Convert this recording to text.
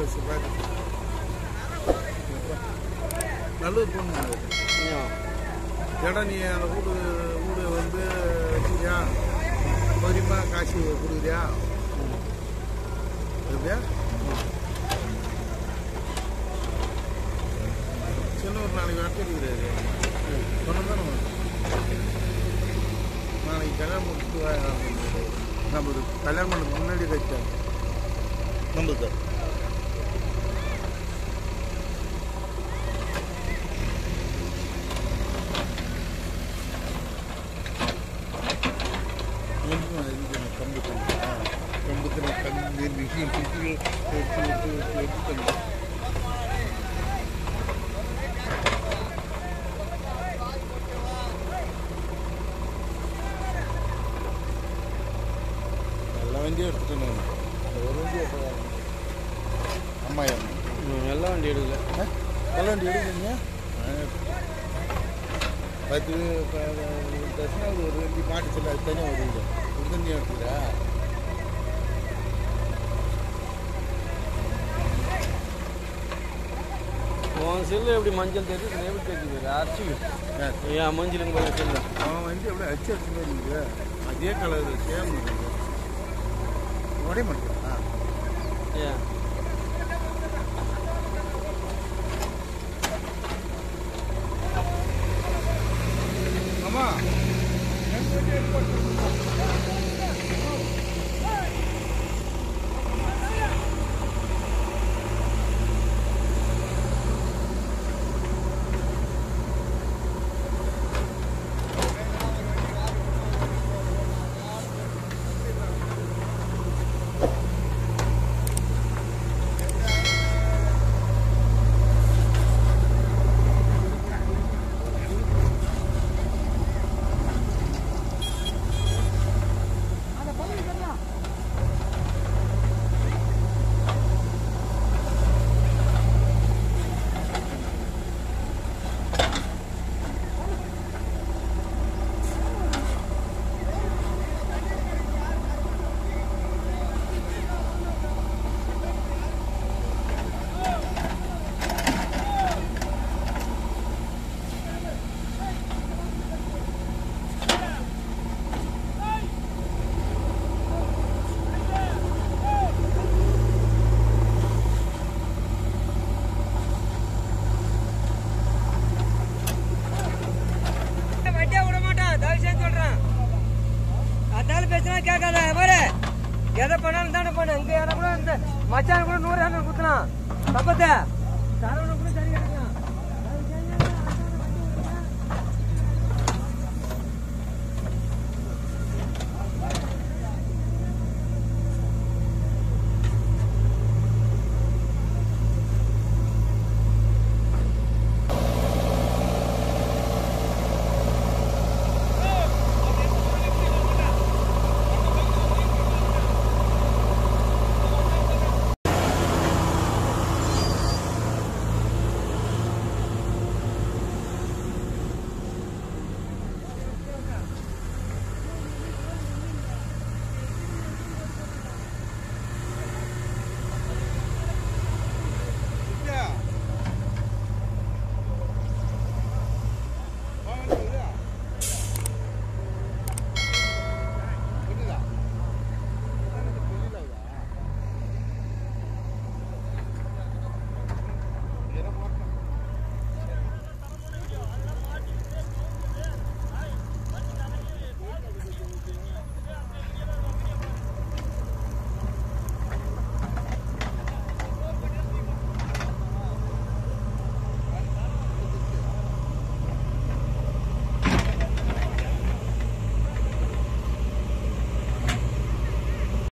Bus பார்த்து நல்லூர் போகணும் இடம் நீ அந்த வீடு வீடு வந்து வச்சுக்கியா பௌரியமா காசு கொடுக்குறியா எப்படியா சின்ன ஒரு நாளைக்கு நடத்திருக்கிறாரு சொன்னது தானே நாளைக்கு கல்யாணம் முடிச்சுட்டு வா அப்படின்னாரு. நம்மளுக்கு கல்யாணம் பண்ண முன்னாடி கட்டாங்க நம்மளுக்கு கம்பு கம்புக்கு கம்பு விஷயம் பிடிச்சி எடுத்து எடுத்து எடுத்து எடுத்து எல்லா வண்டியும் எடுத்துட்டு நான் ஒரு வண்டி எடுத்து அம்மா எல்லா வண்டி எடுக்கல எல்லா வண்டி எடுக்கிறீங்க பத்து தர்ஷனாவது ஒரு வண்டி மாட்டு செல்ல அது தனியாக வருவீங்க ஒரு தண்ணி எடுத்துக்கிறா உன் செல்லு எப்படி மஞ்சள் தெரியுது எப்படி தெரியுது அரைச்சி ஏன் மஞ்சளுங்க போய் செல்லு அவன் வண்டி அப்படியே அச்சு அடிச்ச மாதிரி இருக்குது அதே கலர் சேம் இருக்குது உடைய மாட்டேங்கிறா ஏன் அம்மா வட்டியா விட மாட்டான் தயவு செஞ்சு சொல்றேன் அதால பேசினா கேட்காத பாரு எதை பண்ணாலும் தானே பண்ணு இங்க யாரா கூட இந்த மச்சான் கூட நூறு இரநூறு குத்தலாம் தப்பத்தை தரவனை கூட சரி கட்ட